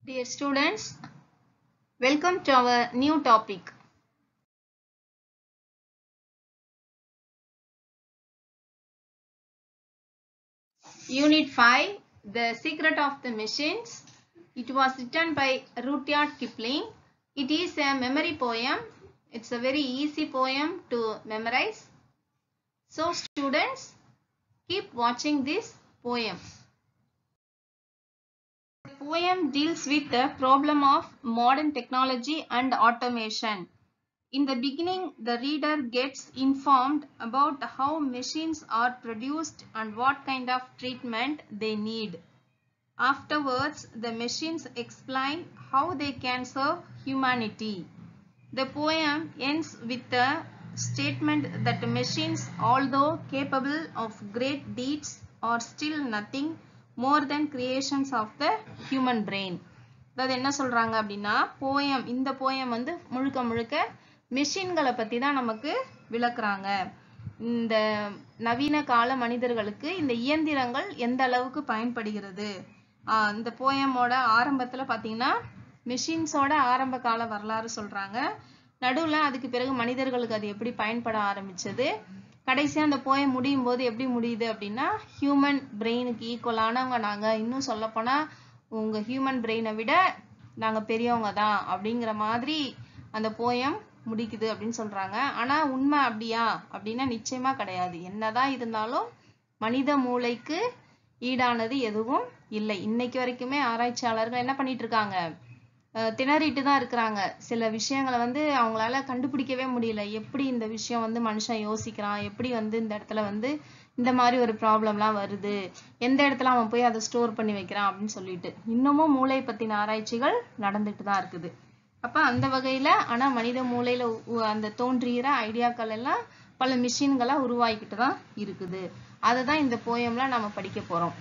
Dear students, welcome to our new topic. Unit 5 The Secret of the Machines. It was written by Rudyard Kipling. It is a memory poem. It's a very easy poem to memorize. So, students, keep watching this poem. The poem deals with the problem of modern technology and automation. In the beginning, the reader gets informed about how machines are produced and what kind of treatment they need. Afterwards, the machines explain how they can serve humanity. The poem ends with the statement that machines, although capable of great deeds, are still nothing more than creations of the human brain. அதாவது என்ன சொல்றாங்க அப்படின்னா poem இந்த poem வந்து முழுக்க முழுக்க மெஷின்களை பத்தி தான் நமக்கு விளக்குறாங்க இந்த நவீன கால மனிதர்களுக்கு இந்த இயந்திரங்கள் எந்த அளவுக்கு பயன்படுகிறது ஆஹ் இந்த போயமோட ஆரம்பத்துல பாத்தீங்கன்னா மெஷின்ஸோட ஆரம்ப கால வரலாறு சொல்றாங்க நடுவுல அதுக்கு பிறகு மனிதர்களுக்கு அது எப்படி பயன்பட ஆரம்பிச்சது கடைசியா அந்த போயம் முடியும் போது எப்படி முடியுது அப்படின்னா ஹியூமன் பிரெயினுக்கு ஈக்குவலானவங்க நாங்க இன்னும் சொல்ல போனா உங்க ஹியூமன் பிரெயினை விட நாங்க பெரியவங்க தான் அப்படிங்கிற மாதிரி அந்த போயம் முடிக்குது அப்படின்னு சொல்றாங்க ஆனா உண்மை அப்படியா அப்படின்னா நிச்சயமா கிடையாது என்னதான் இருந்தாலும் மனித மூளைக்கு ஈடானது எதுவும் இல்லை இன்னைக்கு வரைக்குமே ஆராய்ச்சியாளர்கள் என்ன பண்ணிட்டு இருக்காங்க அஹ் திணறிட்டு தான் இருக்கிறாங்க சில விஷயங்களை வந்து அவங்களால கண்டுபிடிக்கவே முடியல எப்படி இந்த விஷயம் வந்து மனுஷன் யோசிக்கிறான் எப்படி வந்து இந்த இடத்துல வந்து இந்த மாதிரி ஒரு ப்ராப்ளம்லாம் வருது எந்த இடத்துல அவன் போய் அதை ஸ்டோர் பண்ணி வைக்கிறான் அப்படின்னு சொல்லிட்டு இன்னமும் மூளை பத்தின ஆராய்ச்சிகள் நடந்துட்டு தான் இருக்குது அப்ப அந்த வகையில ஆனா மனித மூளையில உ- அந்த தோன்றுகிற ஐடியாக்கள் எல்லாம் பல மிஷின்களா உருவாக்கிட்டு தான் இருக்குது அதை தான் இந்த போயம்ல நம்ம படிக்க போறோம்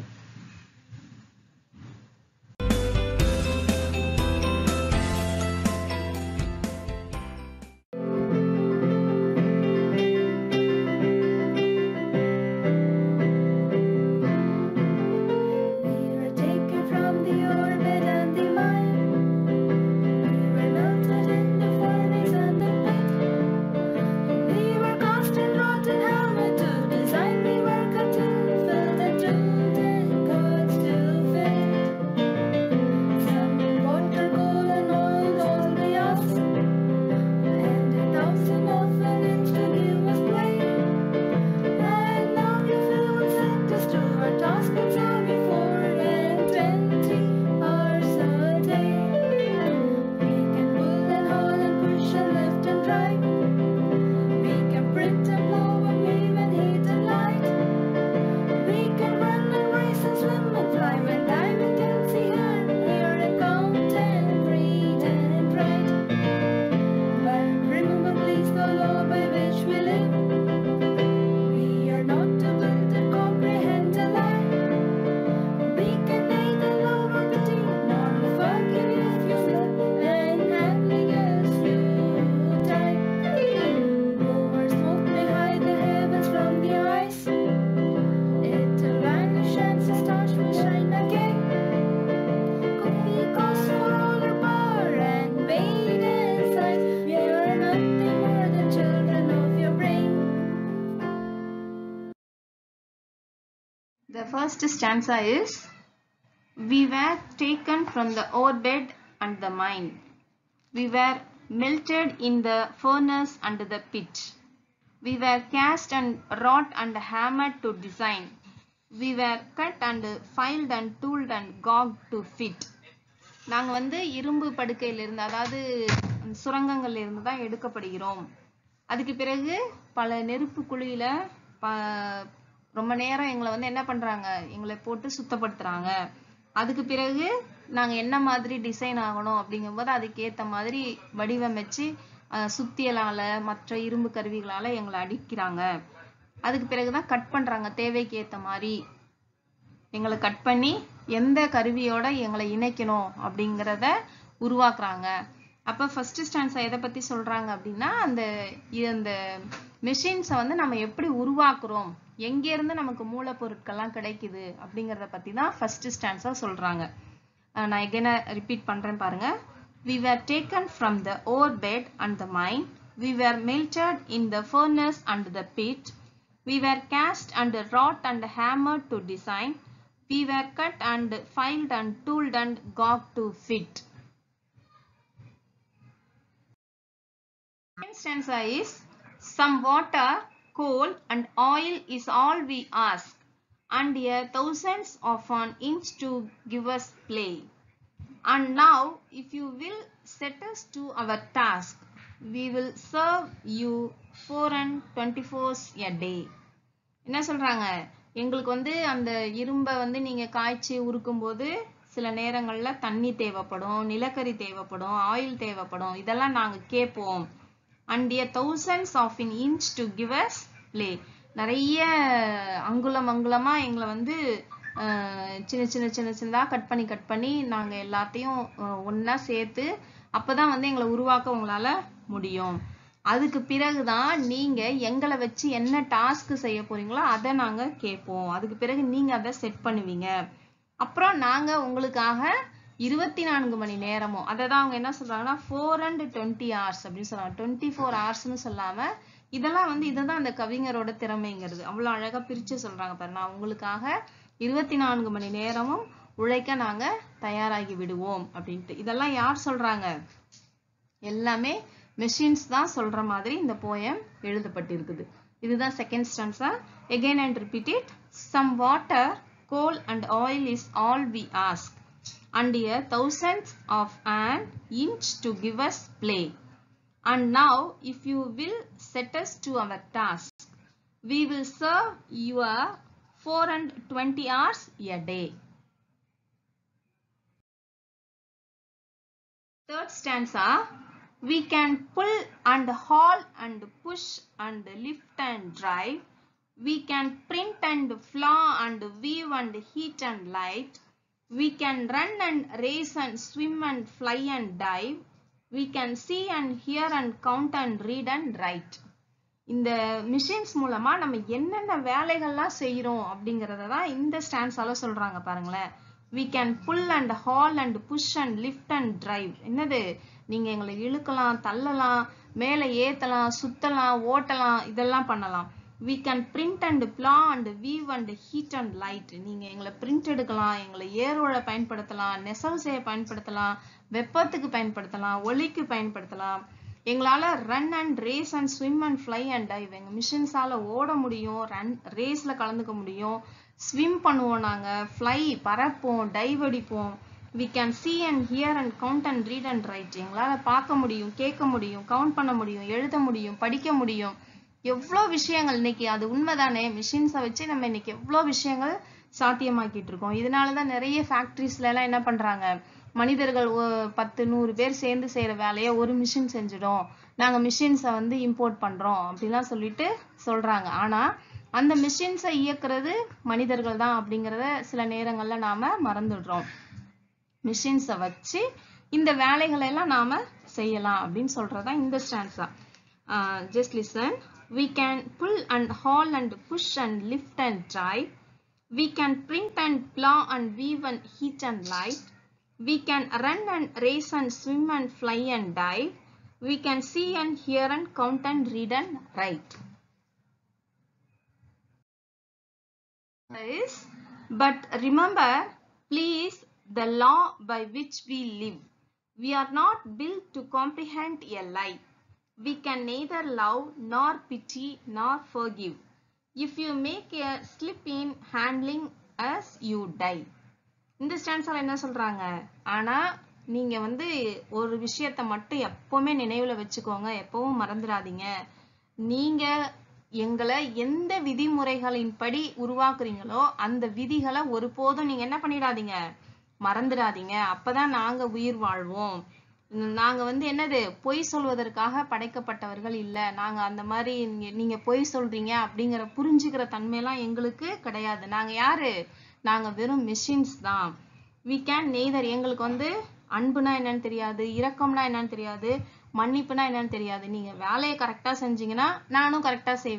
We were taken from the orbit and the mind. We were melted in the furnace and the pit. We were cast in rotten helmet to design. We were cut to fill the tooth God still fit. Some water, coal, and oil, all the us, and a thousand of an inch to give us play. And now you feel what's sent us to our task and so before and twenty hours a day. We can pull and haul and push and lift and try. We can print and blow and wave and heat and light. We can run and race and swim and fly and dive and can see and hear and count and read and write. But remember please the law by which we live. We are not able to comprehend a lie. We can neither love nor pity nor forgive if you slip and happily guess you die. Over smoke may hide the heavens from the ice. It'll vanish and the stars will shine again. Because for all our power and weight and size, we are nothing more than children of your brain. The first stanza is We were taken from the orbit and the mind. We were melted in the furnace and the pit. We were cast and wrought and hammered to design. We were cut and filed and tooled and gouged to fit. நாங்க வந்து இரும்பு படுக்கையில இருந்து அதாவது சுரங்கங்கள்ல இருந்து தான் எடுக்கப்படுகிறோம் அதுக்கு பிறகு பல நெருப்பு குழியில ப- ரொம்ப நேரம் எங்களை வந்து என்ன பண்றாங்க எங்களை போட்டு சுத்தப்படுத்துறாங்க அதுக்கு பிறகு நாங்க என்ன மாதிரி டிசைன் ஆகணும் அப்படிங்கும்போது அதுக்கு ஏத்த மாதிரி வடிவமைச்சு அஹ், சுத்தியலால மற்ற இரும்பு கருவிகளால எங்களை அடிக்கிறாங்க அதுக்கு பிறகுதான் கட் பண்றாங்க தேவைக்கு ஏத்த மாதிரி எங்களை கட் பண்ணி எந்த கருவியோட எங்களை இணைக்கணும் அப்படிங்கிறத உருவாக்குறாங்க அப்ப ஃபர்ஸ்ட் ஸ்டான்ஸா எதை பத்தி சொல்றாங்க அப்படின்னா அந்த இ- அந்த மெஷின்ஸை வந்து நம்ம எப்படி உருவாக்குறோம் எங்க இருந்து நமக்கு மூலப்பொருட்கள்லாம் கிடைக்குது அப்படிங்கறத பத்தி தான் ஃபர்ஸ்ட் ஸ்டான்ஸா சொல்றாங்க அஹ் நான் எகைன் ரிப்பீட் பண்றேன் பாருங்க we were taken from the ore bed and the mine we were melted in the furnace and the pit we were cast and wrought and hammered to design we were cut and filed and tooled and gawked to fit Second stanza is some water, coal and oil is all we ask, and a thousands of an inch to give us play. And now, if you will set us to our task, we will serve you four and twenty fours a day. என்ன சொல்றாங்க எங்களுக்கு வந்து அந்த இரும்பை வந்து நீங்க காய்ச்சி உருக்கும்போது சில நேரங்கள்ல தண்ணி தேவைப்படும் நிலக்கரி தேவைப்படும் ஆயில் தேவைப்படும் இதெல்லாம் நாங்க கேட்போம் and a thousands of in inch to give us play நிறைய அங்குலம் அங்குலமா எங்களை வந்து அஹ், சின்ன சின்ன சின்ன சின்னதா கட் பண்ணி கட் பண்ணி நாங்க எல்லாத்தையும் அஹ், ஒண்ணா சேர்த்து அப்பதான் வந்து எங்களை உருவாக்க உங்களால முடியும் அதுக்கு பிறகுதான் நீங்க எங்களை வச்சு என்ன டாஸ்க் செய்ய போறீங்களோ அதை நாங்க கேட்போம் அதுக்கு பிறகு நீங்க அதை செட் பண்ணுவீங்க அப்புறம் நாங்க உங்களுக்காக இருபத்தி நான்கு மணி நேரமும் அதை தான் அவங்க என்ன சொல்றாங்கன்னா ஃபோர் அண்ட் டுவெண்ட்டி ஹவர்ஸ் அப்படின்னு சொல்றாங்க டுவெண்ட்டி ஃபோர் ஹவர்ஸ்னு சொல்லாம இதெல்லாம் வந்து இதுதான் அந்த கவிஞரோட திறமைங்கிறது அவ்வளவு அழகா பிரிச்சு சொல்றாங்க பாரு நான் உங்களுக்காக இருபத்தி நான்கு மணி நேரமும் உழைக்க நாங்க தயாராகி விடுவோம் அப்படின்ட்டு இதெல்லாம் யார் சொல்றாங்க எல்லாமே மெஷின்ஸ் தான் சொல்ற மாதிரி இந்த போயம் எழுதப்பட்டிருக்குது இதுதான் second stanza again and repeat it some water coal and oil is all we ask and a thousands of an inch to give us play and now if you will set us to our task we will serve your four and twenty hours a day Third stanza, we can pull and haul and push and lift and drive. We can print and flaw and weave and heat and light. We can run and race and swim and fly and dive. We can see and hear and count and read and write. இந்த machines மூலமா நம்ம என்னென்ன வேலைகள்லாம் செய்யறோம் அப்படிங்கறத தான் இந்த ஸ்டான்ஸால சொல்றாங்க பாருங்களேன் we can pull and haul and push and lift and drive என்னது நீங்க எங்களை இழுக்கலாம் தள்ளலாம் மேலே ஏத்தலாம் சுத்தலாம் ஓட்டலாம் இதெல்லாம் பண்ணலாம் we can print and plow and weave and heat and light நீங்க எங்களை பிரிண்ட் எடுக்கலாம் எங்களை ஏரோட பயன்படுத்தலாம் நெசவு செய்ய பயன்படுத்தலாம் வெப்பத்துக்கு பயன்படுத்தலாம் ஒளிக்கு பயன்படுத்தலாம் எங்களால run and race and swim and fly and dive எங்க மிஷின்ஸால ஓட முடியும் ரன் ரேஸ்ல கலந்துக்க முடியும் ஸ்விம் பண்ணுவோம் நாங்க ஃப்ளை பறப்போம் டைவ் அடிப்போம் we can see and hear and count and read and write எங்களால பார்க்க முடியும் கேட்க முடியும் கவுண்ட் பண்ண முடியும் எழுத முடியும் படிக்க முடியும் எவ்வளோ விஷயங்கள் இன்னைக்கு அது உண்மைதானே மிஷின்ஸை வச்சு நம்ம இன்னைக்கு எவ்வளோ விஷயங்கள் சாத்தியமாக்கிட்டு இருக்கோம் இதனாலதான் நிறைய ஃபேக்டரிஸ்ல எல்லாம் என்ன பண்றாங்க மனிதர்கள் ஒ- பத்து நூறு பேர் சேர்ந்து செய்யற வேலையை ஒரு மிஷின் செஞ்சிடும் நாங்க மிஷின்ஸை வந்து இம்போர்ட் பண்றோம் அப்படிலாம் சொல்லிட்டு சொல்றாங்க ஆனா அந்த மிஷின்ஸை இயக்குறது மனிதர்கள் தான் அப்படிங்கறத சில நேரங்கள்ல நாம மறந்துடுறோம் மிஷின்ஸை வச்சு இந்த வேலைகளை எல்லாம் நாம செய்யலாம் அப்படின்னு சொல்றதா இந்த stanza just listen we can pull and haul and push and lift and drive we can print and plow and weave and heat and light we can run and race and swim and fly and dive we can see and hear and count and read and write is but remember please the law by which we live we are not built to comprehend a lie we can neither love nor pity nor forgive if you make a slip in handling us you die இந்த ஸ்டான்ஸால என்ன சொல்றாங்க ஆனா நீங்க வந்து ஒரு விஷயத்த மட்டும் எப்பவுமே நினைவுல வச்சுக்கோங்க எப்பவும் மறந்துடாதீங்க நீங்க எங்களை எந்த விதிமுறைகளின்படி உருவாக்குறீங்களோ அந்த விதிகளை ஒருபோதும் நீங்க என்ன பண்ணிடாதீங்க மறந்துடாதீங்க அப்பதான் நாங்க உயிர் வாழ்வோம் உம் நாங்க வந்து என்னது பொய் சொல்வதற்காக படைக்கப்பட்டவர்கள் இல்ல நாங்க அந்த மாதிரி நீங்க- நீங்க பொய் சொல்றீங்க அப்படிங்கிற புரிஞ்சுக்கிற தன்மையெல்லாம் எங்களுக்கு கிடையாது நாங்க யாரு நாங்க வெறும் மெஷின்ஸ் தான் we can neither எங்களுக்கு வந்து அன்புனா என்னன்னு தெரியாது இரக்கம்னா என்னன்னு தெரியாது மன்னிப்புனா என்னன்னு தெரியாது நீங்க வேலையை கரெக்டா செஞ்சீங்கன்னா நானும் கரெக்டா செய்வேன்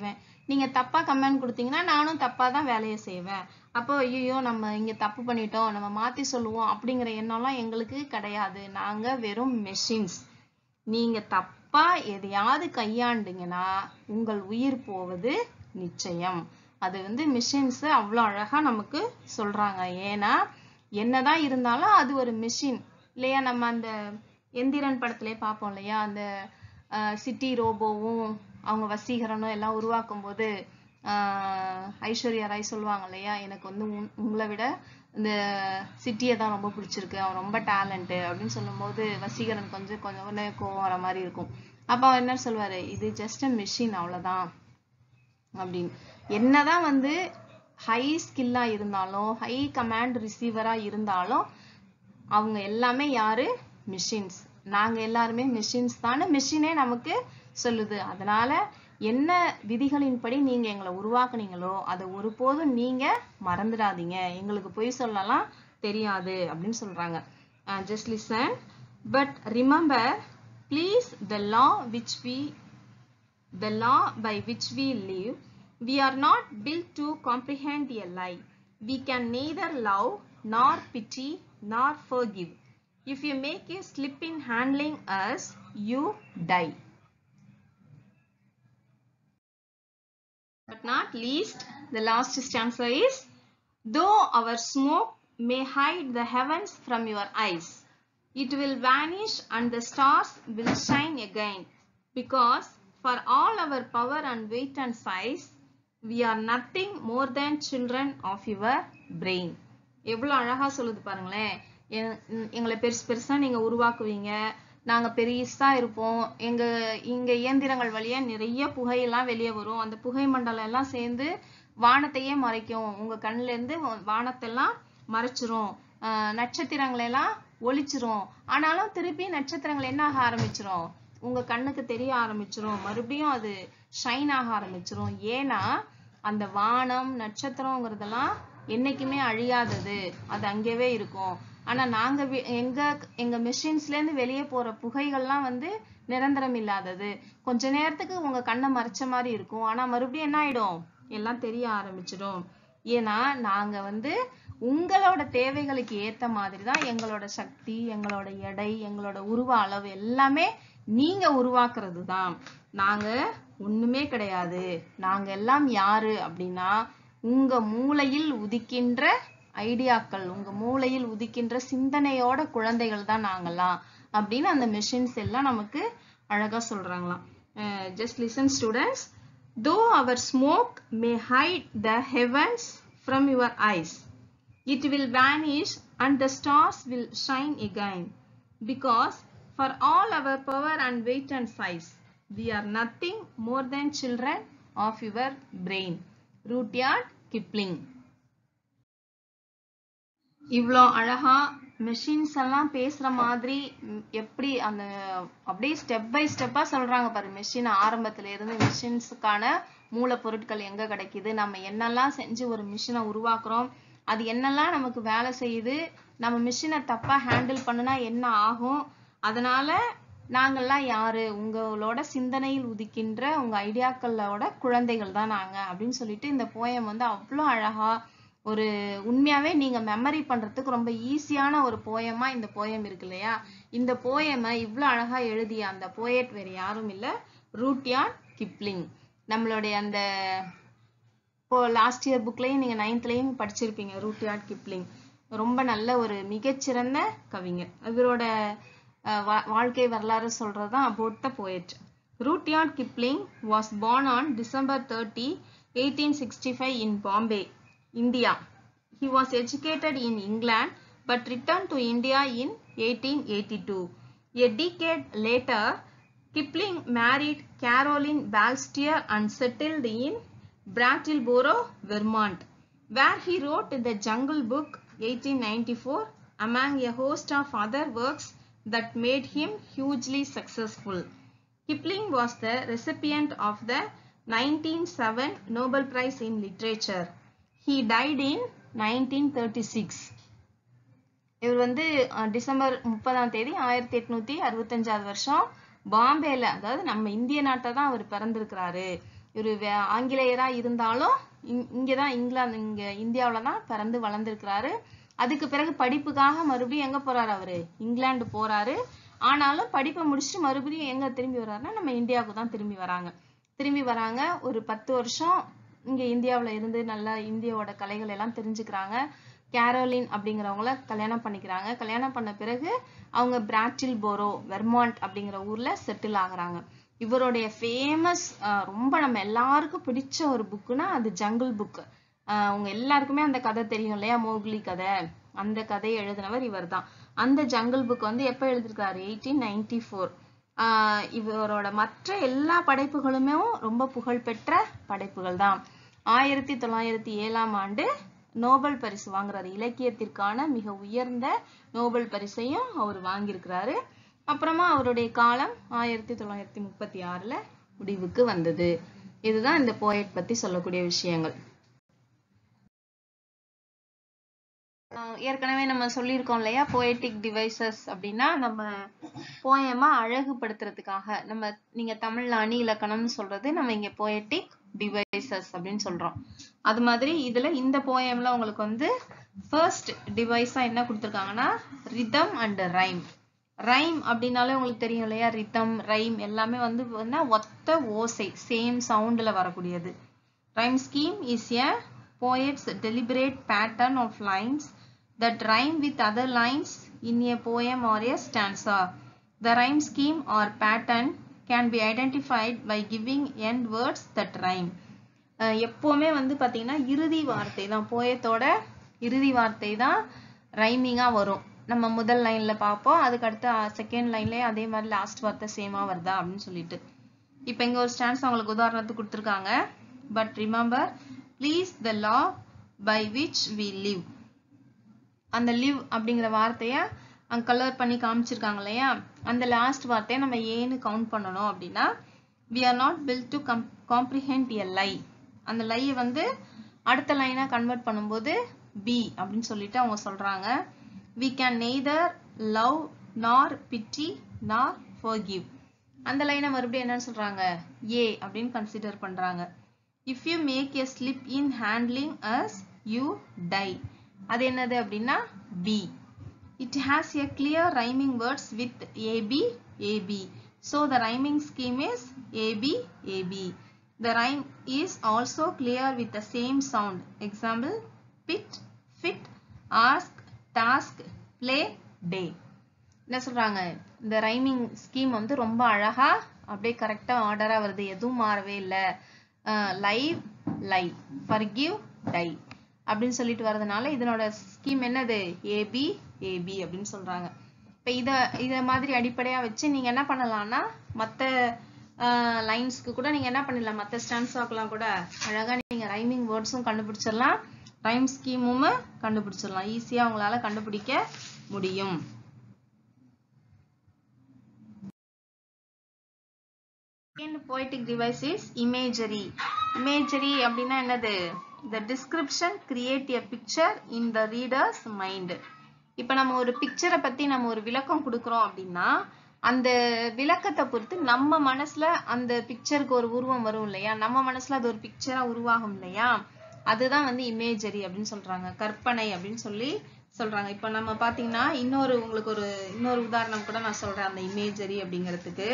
நீங்க தப்பா கமெண்ட் கொடுத்தீங்கன்னா நானும் தப்பா தான் வேலையை செய்வேன் அப்போ ஐயோ நம்ம இங்க தப்பு பண்ணிட்டோம் நம்ம மாத்தி சொல்லுவோம் அப்படிங்கிற எண்ணம்லாம் எங்களுக்கு கிடையாது நாங்க வெறும் மெஷின்ஸ் நீங்க தப்பா எதையாவது கையாண்டீங்கன்னா உங்கள் உயிர் போவது நிச்சயம் அது வந்து மிஷின்ஸ் அவ்வளோ அழகா நமக்கு சொல்றாங்க ஏன்னா என்னதான் இருந்தாலும் அது ஒரு மிஷின் இல்லையா நம்ம அந்த எந்திரன் படத்திலே பார்ப்போம் இல்லையா அந்த சிட்டி ரோபோவும் அவங்க வசீகரனும் எல்லாம் உருவாக்கும் போது ஆஹ் ஐஸ்வர்யா ராய் சொல்லுவாங்க இல்லையா எனக்கு வந்து உன்- உங்களை விட இந்த சிட்டியை தான் ரொம்ப பிடிச்சிருக்கு அவன் ரொம்ப டேலண்ட்டு அப்படின்னு சொல்லும்போது வசீகரன் கொஞ்சம் கொஞ்சம் கொஞ்சம் கோவம் வர மாதிரி இருக்கும் அப்போ அவர் என்ன சொல்லுவாரு இது ஜஸ்ட் அ மிஷின் அவ்வளவுதான் அப்படின்னு என்னதான் வந்து ஹை ஸ்கில்லா இருந்தாலும் ஹை கமாண்ட் ரிசீவரா இருந்தாலும் அவங்க எல்லாமே யாரு மிஷின்ஸ் நாங்க எல்லாருமே மிஷின்ஸ் தானே மிஷினே நமக்கு சொல்லுது அதனால என்ன விதிகளின்படி நீங்க எங்களை உருவாக்குனீங்களோ அதை ஒருபோதும் நீங்க மறந்துடாதீங்க எங்களுக்கு பொய் சொல்லலாம் தெரியாது அப்படின்னு சொல்றாங்க just listen but remember please the law which we the law by which we live, we are not built to comprehend a lie. We can neither love nor pity nor forgive. If you make a slip in handling us, you die. But not least, the last stanza is Though our smoke may hide the heavens from your eyes, it will vanish and the stars will shine again. Because for all our power and weight and size, we are nothing more than children of your brain. எவ்வளவு அழகா சொல்லுது பாருங்களேன் எ- எ- எங்களை பெருசு பெருசா நீங்க உருவாக்குவீங்க நாங்க பெருசா இருப்போம் எங்க இங்க இயந்திரங்கள் வழியா நிறைய புகையெல்லாம் வெளியே வரும் அந்த புகை மண்டலம் எல்லாம் சேர்ந்து வானத்தையே மறைக்கும் உங்க கண்ணுல இருந்து வானத்தெல்லாம் மறைச்சிரும் ஆஹ் நட்சத்திரங்களை எல்லாம் ஒளிச்சிரும் ஆனாலும் திருப்பி நட்சத்திரங்கள் என்ன ஆக ஆரம்பிச்சிரும் உங்க கண்ணுக்கு தெரிய ஆரம்பிச்சிரும் மறுபடியும் அது ஷைன் ஆக ஆரம்பிச்சிரும் ஏன்னா அந்த வானம் நட்சத்திரங்கிறதெல்லாம் என்னைக்குமே அழியாதது அது அங்கேயே இருக்கும் ஆனா நாங்க வி- எங்க எங்க மெஷின்ஸ்ல இருந்து வெளியே போற புகைகள்லாம் வந்து நிரந்தரம் இல்லாதது கொஞ்ச நேரத்துக்கு உங்க கண்ணை மறைச்ச மாதிரி இருக்கும் ஆனா மறுபடியும் என்ன ஆயிடும் எல்லாம் தெரிய ஆரம்பிச்சிடும் ஏன்னா நாங்க வந்து உங்களோட தேவைகளுக்கு ஏத்த மாதிரி தான் எங்களோட சக்தி எங்களோட எடை எங்களோட உருவ அளவு எல்லாமே நீங்க உருவாக்குறது தான் நாங்க ஒண்ணுமே கிடையாது நாங்க எல்லாம் யாரு அப்படின்னா உங்க மூளையில் உதிக்கின்ற ஐடியாக்கள் உங்க மூளையில் உதிக்கின்ற சிந்தனையோட குழந்தைகள் தான் நாங்கெல்லாம் அப்படின்னு அந்த மெஷின்ஸ் எல்லாம் நமக்கு அழகா சொல்றாங்களாம் just listen students though our smoke may hide the heavens from your eyes it will vanish and the stars will shine again because for all our power and weight and size we are nothing more than children of your brain rudyard kipling இவ்வளோ அழகா machines எல்லாம் பேசுற மாதிரி ம், எப்படி அந்த அப்படியே step by ஸ்டெப்பா சொல்றாங்க பாரு மெஷின் ஆரம்பத்துல இருந்து மெஷின்ஸுக்கான மூலப்பொருட்கள் எங்க கிடைக்குது நம்ம என்னெல்லாம் செஞ்சு ஒரு மிஷினை உருவாக்குறோம் அது என்னெல்லாம் நமக்கு வேலை செய்யுது நம்ம மிஷினை தப்பா ஹேண்டில் பண்ணுனா என்ன ஆகும் அதனால நாங்கெல்லாம் யாரு உங்களோட சிந்தனையில் உதிக்கின்ற உங்க ஐடியாக்களோட குழந்தைகள் தான் நாங்க அப்படின்னு சொல்லிட்டு இந்த போயம் வந்து அவ்வளோ அழகா ஒரு உண்மையாவே நீங்க மெமரி பண்றதுக்கு ரொம்ப ஈஸியான ஒரு போயமா இந்த போயம் இருக்கு இல்லையா இந்த போயமை இவ்வளவு அழகா எழுதிய அந்த போயட் வேற யாரும் இல்ல ரூட்யார்ட் கிப்ளிங் நம்மளுடைய அந்த இப்போ லாஸ்ட் இயர் புக்லயும் நீங்க நைன்த்லயும் படிச்சிருப்பீங்க ரூட்யார்ட் கிப்ளிங் ரொம்ப நல்ல ஒரு மிகச்சிறந்த கவிஞர் இவரோட அஹ், வா- வாழ்க்கை வரலாறு சொல்றதுதான் about the poet Rudyard Kipling was born on December thirty eighteen sixty five in Bombay India He was educated in England but returned to India in 1882. A decade later, Kipling married Caroline Balstier and settled in Brattleboro, Vermont, where he wrote the Jungle Book 1894 among a host of other works that made him hugely successful. Kipling was the recipient of the 1907 Nobel Prize in Literature. He died in 1936. இவர் வந்து அஹ், December முப்பதாம் தேதி ஆயிரத்தி எட்நூத்தி அறுபத்தஞ்சாவது வருஷம் பாம்பேல அதாவது நம்ம இந்திய நாட்டை தான் அவர் பிறந்திருக்கிறாரு இவர் ஆங்கிலேயரா இருந்தாலும் இங் இங்கதான் இங்கிலாந்து இங்க இந்தியாவுல தான் பிறந்து வளர்ந்துருக்கிறாரு அதுக்கு பிறகு படிப்புக்காக மறுபடியும் எங்க போறாரு அவரு இங்கிலாந்து போறாரு ஆனாலும் படிப்பை முடிச்சுட்டு மறுபடியும் எங்க திரும்பி வர்றாருன்னா நம்ம இந்தியாவுக்கு தான் திரும்பி வராங்க திரும்பி வராங்க ஒரு பத்து வருஷம் இங்க இந்தியாவுல இருந்து நல்லா இந்தியாவோட கலைகள் எல்லாம் தெரிஞ்சுக்கிறாங்க கேரோலின் அப்படிங்கிறவங்கள கல்யாணம் பண்ணிக்கிறாங்க கல்யாணம் பண்ண பிறகு அவங்க பிராட்டில் போரோ வெர்மாண்ட் அப்படிங்கிற ஊர்ல செட்டில் ஆகுறாங்க இவருடைய ஃபேமஸ் ரொம்ப நம்ம எல்லாருக்கும் பிடிச்ச ஒரு புக்குனா அது ஜங்கிள் புக் உங்க எல்லாருக்குமே அந்த கதை தெரியும் இல்லையா மோக்லி கதை அந்த கதையை எழுதினவர் இவர் தான் அந்த ஜங்கிள் புக் வந்து எப்ப எழுதிருக்காரு எயிட்டீன் நைன்டி ஃபோர் இவரோட மற்ற எல்லா படைப்புகளுமே ரொம்ப புகழ்பெற்ற படைப்புகள் தான் ஆயிரத்தி தொள்ளாயிரத்தி ஏழாம் ஆண்டு நோபல் பரிசு வாங்குறாரு இலக்கியத்திற்கான மிக உயர்ந்த நோபல் பரிசையும் அவர் வாங்கியிருக்கிறாரு அப்புறமா அவருடைய காலம் ஆயிரத்தி தொள்ளாயிரத்தி முப்பத்தி ஆறுல முடிவுக்கு வந்தது இதுதான் இந்த போயட் பத்தி சொல்லக்கூடிய விஷயங்கள் ஆஹ் ஏற்கனவே நம்ம சொல்லியிருக்கோம் இல்லையா poetic டிவைசஸ் அப்படின்னா நம்ம போயமா அழகுபடுத்துறதுக்காக நம்ம நீங்க தமிழ்ல அணி இலக்கணம்னு சொல்றது நம்ம இங்க poetic டிவைசஸ் அப்படின்னு சொல்றோம் அது மாதிரி இதுல இந்த போயம்ல உங்களுக்கு வந்து ஃபர்ஸ்ட் டிவைஸா என்ன கொடுத்துருக்காங்கன்னா ரிதம் அண்ட் ரைம் ரைம் அப்படின்னாலே உங்களுக்கு தெரியும் இல்லையா ரிதம் ரைம் எல்லாமே வந்து என்ன ஒத்த ஓசை சேம் சவுண்ட்ல வரக்கூடியது Rhyme scheme is a poet's deliberate pattern of lines that rhyme with other lines in a poem or a stanza. The rhyme scheme or pattern can be identified by giving end words that rhyme. அஹ் எப்பவுமே வந்து பாத்தீங்கன்னா இறுதி வார்த்தை தான் போயத்தோட இறுதி வார்த்தை தான் ரைமிங்கா வரும் நம்ம முதல் லைன்ல பார்ப்போம் அதுக்கு அடுத்து செகண்ட் லைன்லயே அதே மாதிரி லாஸ்ட் வார்த்தை சேமா வருதா அப்படின்னு சொல்லிட்டு இப்போ இங்க ஒரு ஸ்டான்ஸ் உங்களுக்கு உதாரணத்துக்கு கொடுத்துருக்காங்க but remember please the law by which we live அந்த லிவ் அப்படிங்கிற வார்த்தைய அங்க கலர் பண்ணி காமிச்சிருக்காங்க இல்லையா அந்த லாஸ்ட் வார்த்தையை நம்ம ஏன்னு கவுண்ட் பண்ணணும் அப்படின்னா we are not built to come comprehend a lie அந்த லையை வந்து அடுத்த லைனா கன்வெர்ட் பண்ணும்போது பி அப்படின்னு சொல்லிட்டு அவங்க சொல்றாங்க வி கேன் நெய்தர் லவ் நார் பிட்டி நார் ஃபர்கிவ் அந்த லைனை மறுபடியும் என்னன்னு சொல்றாங்க ஏ அப்படின்னு கன்சிடர் பண்றாங்க if you make a slip in handling us you die அது என்னது அப்படின்னா B it has a clear rhyming words with A B A B so the rhyming scheme is A B A B the rhyme is also clear with the same sound example bit fit ask task play day என்ன சொல்றாங்க இந்த rhyming scheme வந்து ரொம்ப அழகா அப்படியே கரெக்டா ஆர்டரா வருது எதுவும் மாறவே இல்லை லைவ் லை ஃபர்கிவ் டை அப்படின்னு சொல்லிட்டு வரதுனால இதனோட ஸ்கீம் என்னது ஏபி ஏபி அப்படின்னு சொல்றாங்க இப்போ இத இத மாதிரி அடிப்படையா வச்சு நீங்க என்ன பண்ணலாம்னா மத்த லைன்ஸ்க்கு கூட நீங்க என்ன பண்ணிடலாம் மத்த ஸ்டான்ஸாக்கெல்லாம் கூட அழகா நீங்க ரைமிங் வேர்ட்ஸும் கண்டுபிடிச்சிடலாம் ரைம் ஸ்கீமும் கண்டுபிடிச்சிடலாம் ஈஸியா உங்களால கண்டுபிடிக்க முடியும் Second poetic device is imagery. Imagery அப்படின்னா என்னது the description create a picture in the reader's mind. இப்ப நம்ம ஒரு பிக்சரை பத்தி நம்ம ஒரு விளக்கம் கொடுக்குறோம் அப்படின்னா அந்த விளக்கத்தை பொறுத்து நம்ம மனசுல அந்த பிக்சருக்கு ஒரு உருவம் வரும் இல்லையா நம்ம மனசுல அது ஒரு பிக்சரா உருவாகும் இல்லையா அதுதான் வந்து இமேஜரி அப்படின்னு சொல்றாங்க கற்பனை அப்படின்னு சொல்லி சொல்றாங்க இப்ப நம்ம பாத்தீங்கன்னா இன்னொரு உங்களுக்கு ஒரு இன்னொரு உதாரணம் கூட நான் சொல்றேன் அந்த இமேஜரி அப்படிங்கிறதுக்கு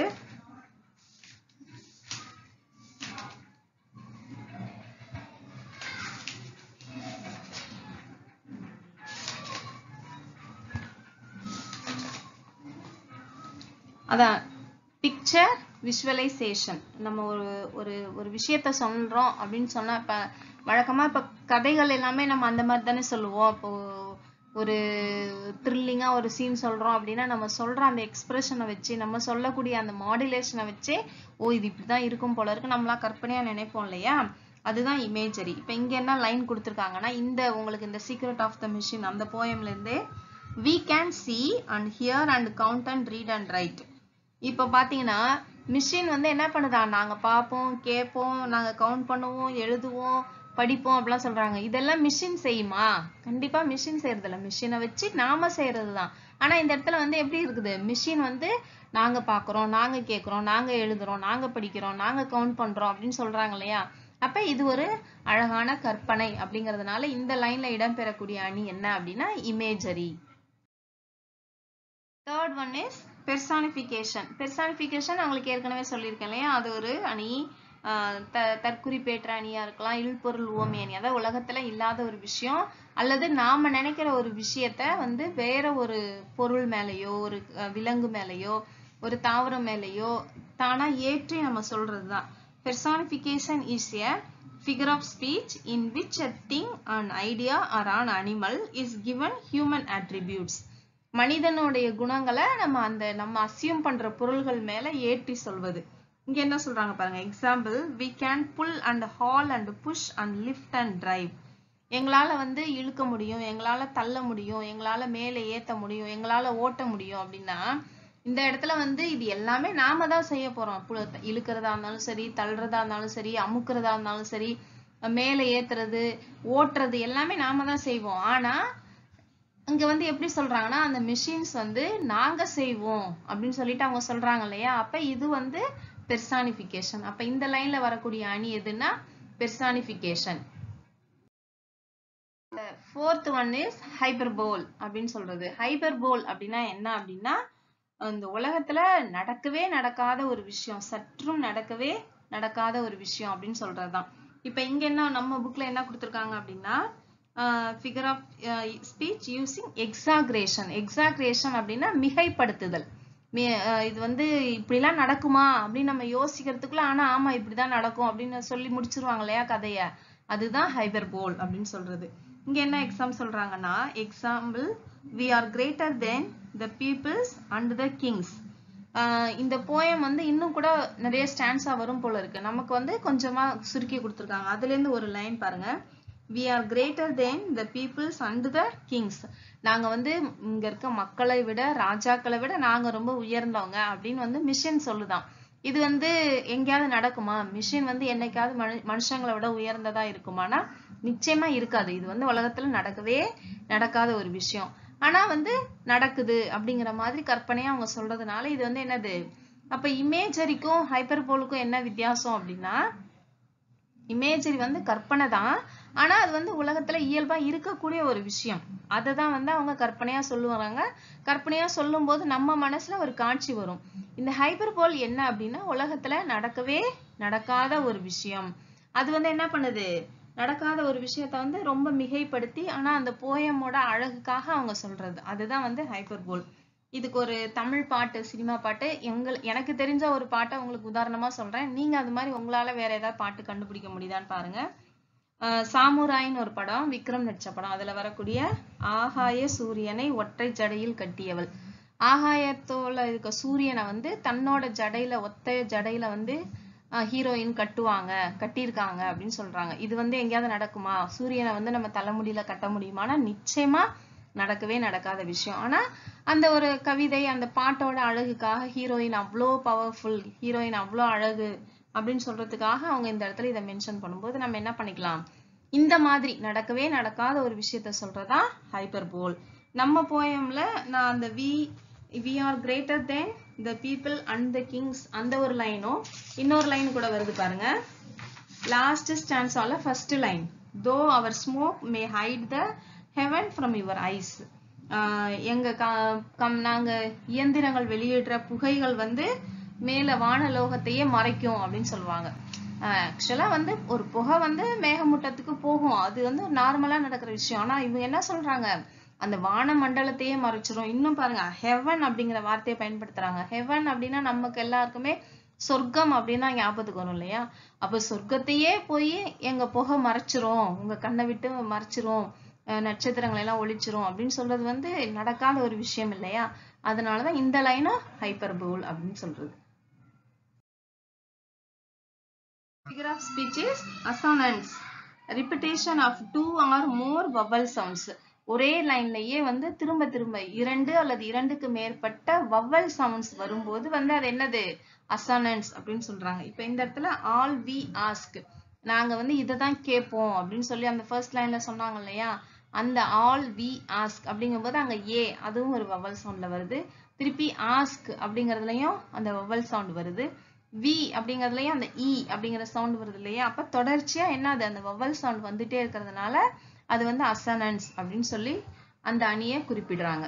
அதான் பிக்சர் விஷுவலைசேஷன் நம்ம ஒரு ஒரு ஒரு விஷயத்த சொல்றோம் அப்படின்னு சொன்னா இப்ப வழக்கமா இப்ப கதைகள் எல்லாமே நம்ம அந்த மாதிரி தானே சொல்லுவோம் இப்போ ஒரு த்ரில்லிங்கா ஒரு சீன் சொல்றோம் அப்படின்னா நம்ம சொல்ற அந்த எக்ஸ்பிரஷனை வச்சு நம்ம சொல்லக்கூடிய அந்த மாடுலேஷனை வச்சே ஓ இது இப்படிதான் இருக்கும் போல இருக்கு நம்மளா கற்பனையா நினைப்போம் இல்லையா அதுதான் இமேஜரி இப்ப இங்க என்ன லைன் கொடுத்துருக்காங்கன்னா இந்த உங்களுக்கு இந்த சீக்ரெட் ஆஃப் த மிஷின் அந்த போயம்ல இருந்தே we can see and hear and count and read and write இப்போ பாத்தீங்கன்னா மிஷின் வந்து என்ன பண்ணுதா நாங்க பார்ப்போம் கேட்போம் நாங்க கவுண்ட் பண்ணுவோம் எழுதுவோம் படிப்போம் அப்படிலாம் சொல்றாங்க இதெல்லாம் மிஷின் செய்யுமா கண்டிப்பா மிஷின் செய்யறது இல்ல மிஷினை வச்சு நாம செய்யறது தான் ஆனா இந்த இடத்துல வந்து எப்படி இருக்குது மிஷின் வந்து நாங்க பாக்குறோம் நாங்க கேக்குறோம் நாங்க எழுதுறோம் நாங்க படிக்கிறோம் நாங்க கவுண்ட் பண்றோம் அப்படின்னு சொல்றாங்க இல்லையா அப்ப இது ஒரு அழகான கற்பனை அப்படிங்கறதுனால இந்த லைன்ல இடம்பெறக்கூடிய அணி என்ன அப்படின்னா imagery third one is personification personification உங்களுக்கு ஏற்கனவே சொல்லியிருக்கேன் இல்லையா அது ஒரு அணி ஆஹ் த தற்குறிப்பேற்ற அணியா இருக்கலாம் இல்பொருள் உவமை அணி அதாவது உலகத்துல இல்லாத ஒரு விஷயம் அல்லது நாம நினைக்கிற ஒரு விஷயத்த வந்து வேற ஒரு பொருள் மேலயோ ஒரு அஹ், விலங்கு மேலயோ ஒரு தாவரம் மேலயோ தானா ஏற்றி நம்ம சொல்றதுதான் personification is a figure of speech in which a thing an idea or an animal is given human attributes மனிதனுடைய குணங்களை நம்ம அந்த நம்ம அசியூம் பண்ற பொருள்கள் மேல ஏற்றி சொல்வது இங்க என்ன சொல்றாங்க பாருங்க example we can pull and haul and push and lift and drive எங்களால வந்து இழுக்க முடியும் எங்களால தள்ள முடியும் எங்களால மேலே ஏத்த முடியும் எங்களால ஓட்ட முடியும் அப்படின்னா இந்த இடத்துல வந்து இது எல்லாமே நாம தான் செய்ய போறோம் பு- இழுக்கிறதா இருந்தாலும் சரி தள்ளுறதா இருந்தாலும் சரி அமுக்குறதா இருந்தாலும் சரி மேலே ஏத்துறது ஓட்டுறது எல்லாமே நாம தான் செய்வோம் ஆனா இங்க வந்து எப்படி சொல்றாங்கன்னா அந்த மிஷின்ஸ் வந்து நாங்க செய்வோம் அப்படின்னு சொல்லிட்டு அவங்க சொல்றாங்க இல்லையா அப்ப இது வந்து பெர்சானிஃபிகேஷன் அப்ப இந்த லைன்ல வரக்கூடிய அணி எதுன்னா personification fourth one is hyperbole அப்படின்னு சொல்றது ஹைபர்போல் அப்படின்னா என்ன அப்படின்னா இந்த உலகத்துல நடக்கவே நடக்காத ஒரு விஷயம் சற்றும் நடக்கவே நடக்காத ஒரு விஷயம் அப்படின்னு சொல்றதுதான் இப்ப இங்க என்ன நம்ம புக்ல என்ன கொடுத்திருக்காங்க அப்படின்னா figure of speech using exaggeration exaggeration அப்படின்னா மிகைப்படுத்துதல் மி- அஹ் இது வந்து இப்படிலாம் நடக்குமா அப்படின்னு நம்ம யோசிக்கிறதுக்குள்ள ஆனா ஆமா இப்படிதான் நடக்கும் அப்படின்னு சொல்லி முடிச்சிருவாங்க இல்லையா கதைய அதுதான் ஹைபர்போல் அப்படின்னு சொல்றது இங்க என்ன எக்ஸாம் சொல்றாங்கன்னா example we are greater than the peoples and the kings ah இந்த போயம் வந்து இன்னும் கூட நிறைய ஸ்டான்ஸா வரும் போல இருக்கு நமக்கு வந்து கொஞ்சமா சுருக்கி கொடுத்துருக்காங்க அதுல இருந்து ஒரு லைன் பாருங்க we are greater than the peoples and the kings நாங்க வந்து இங்க இருக்க மக்களை விட ராஜாக்களை விட நாங்க ரொம்ப உயர்ந்தவங்க அப்படின்னு வந்து மிஷன் சொல்லுதாம் இது வந்து எங்கேயாவது நடக்குமா மிஷின் வந்து என்னைக்காவது மனு மனுஷங்களை விட உயர்ந்ததா இருக்குமானா நிச்சயமா இருக்காது இது வந்து உலகத்துல நடக்கவே நடக்காத ஒரு விஷயம் ஆனா வந்து நடக்குது அப்படிங்கிற மாதிரி கற்பனையா அவங்க சொல்றதுனால இது வந்து என்னது அப்ப இமேஜரிக்கும் ஹைப்பர்போலுக்கும் என்ன வித்தியாசம் அப்படின்னா இமேஜரி வந்து கற்பனை தான் ஆனா அது வந்து உலகத்துல இயல்பா இருக்கக்கூடிய ஒரு விஷயம் அதை தான் வந்து அவங்க கற்பனையா சொல்லுவாங்க கற்பனையா சொல்லும்போது நம்ம மனசுல ஒரு காட்சி வரும் இந்த ஹைப்பர்போல் என்ன அப்படின்னா உலகத்துல நடக்கவே நடக்காத ஒரு விஷயம் அது வந்து என்ன பண்ணுது நடக்காத ஒரு விஷயத்த வந்து ரொம்ப மிகைப்படுத்தி ஆனா அந்த போயமோட அழகுக்காக அவங்க சொல்றது அதுதான் வந்து ஹைப்பர்போல் இதுக்கு ஒரு தமிழ் பாட்டு சினிமா பாட்டு எங்கள் எனக்கு தெரிஞ்ச ஒரு பாட்டை உங்களுக்கு உதாரணமா சொல்றேன் நீங்க அது மாதிரி உங்களால வேற ஏதாவது பாட்டு கண்டுபிடிக்க முடியுதான்னு பாருங்க ஆஹ் சாமுராயின்னு ஒரு படம் விக்ரம் நடிச்ச படம் அதுல வரக்கூடிய ஆகாய சூரியனை ஒற்றை ஜடையில் கட்டியவள் ஆகாயத்தோல இருக்க சூரியனை வந்து தன்னோட ஜடையில ஒத்த ஜடையில வந்து ஹீரோயின் கட்டுவாங்க கட்டியிருக்காங்க அப்படின்னு சொல்றாங்க இது வந்து எங்கேயாவது நடக்குமா சூரியனை வந்து நம்ம தலைமுடியில கட்ட முடியுமானா நிச்சயமா நடக்கவே நடக்காத விஷயம் ஆனா அந்த ஒரு கவிதை அந்த பாட்டோட அழகுக்காக ஹீரோயின் அவ்வளோ பவர்ஃபுல் ஹீரோயின் அவ்வளோ அழகு அப்படின்னு சொல்றதுக்காக அவங்க இந்த இடத்துல இதை மென்ஷன் பண்ணும்போது நம்ம என்ன பண்ணிக்கலாம் இந்த மாதிரி நடக்கவே நடக்காத ஒரு விஷயத்த சொல்றதா ஹைப்பர்போல் நம்ம போயம்ல நான் அந்த we we are greater than the people and the kings அந்த ஒரு லைனும் இன்னொரு லைன் கூட வருது பாருங்க last ஸ்டான்ஸால first line though our smoke may hide the heaven from your eyes எங்க க- கம் நாங்க இயந்திரங்கள் வெளியிடுற புகைகள் வந்து மேல வானலோகத்தையே மறைக்கும் அப்படின்னு சொல்லுவாங்க ஆக்சுவலா வந்து ஒரு புகை வந்து மேகமூட்டத்துக்கு போகும் அது வந்து நார்மலா நடக்கிற விஷயம் ஆனா இவங்க என்ன சொல்றாங்க அந்த வான மண்டலத்தையே மறைச்சிரும் இன்னும் பாருங்க ஹெவன் அப்படிங்கிற வார்த்தையை பயன்படுத்துறாங்க ஹெவன் அப்படின்னா நமக்கு எல்லாருக்குமே சொர்க்கம் அப்படின்னா ஞாபகத்துக்கு வரும் இல்லையா அப்ப சொர்க்கத்தையே போய் எங்க புகை மறைச்சிரும் உங்க கண்ணை விட்டு மறைச்சிரும் அஹ் நட்சத்திரங்களை எல்லாம் ஒளிச்சிரும் அப்படின்னு சொல்றது வந்து நடக்காத ஒரு விஷயம் இல்லையா அதனாலதான் இந்த லைனும் ஹைப்பர்போல் அப்படின்னு சொல்றது figure of speech is assonance repetition of two or more vowel sounds ஒரே லைன்லயே வந்து திரும்ப திரும்ப இரண்டு அல்லது இரண்டுக்கு மேற்பட்ட vowel sounds வரும்போது வந்து அது என்னது assonance அப்படின்னு சொல்றாங்க இப்ப இந்த இடத்துல all we ask நாங்க வந்து இதை தான் கேட்போம் அப்படின்னு சொல்லி அந்த ஃபர்ஸ்ட் லைன்ல சொன்னாங்க இல்லையா அந்த ஆல் வி ஆஸ்க் அப்படிங்கும்போது அங்க ஏ அதுவும் ஒரு வவல் சவுண்ட்ல வருது திருப்பி ஆஸ்க் அப்படிங்கறதுலயும் அந்த வவல் சவுண்ட் வருது வி அப்படிங்கறதுலயும் அந்த இ அப்படிங்கிற சவுண்ட் வருது இல்லையா அப்ப தொடர்ச்சியா என்னது அந்த வவல் சவுண்ட் வந்துட்டே இருக்கிறதுனால அது வந்து அசனன்ஸ் அப்படின்னு சொல்லி அந்த அணியை குறிப்பிடுறாங்க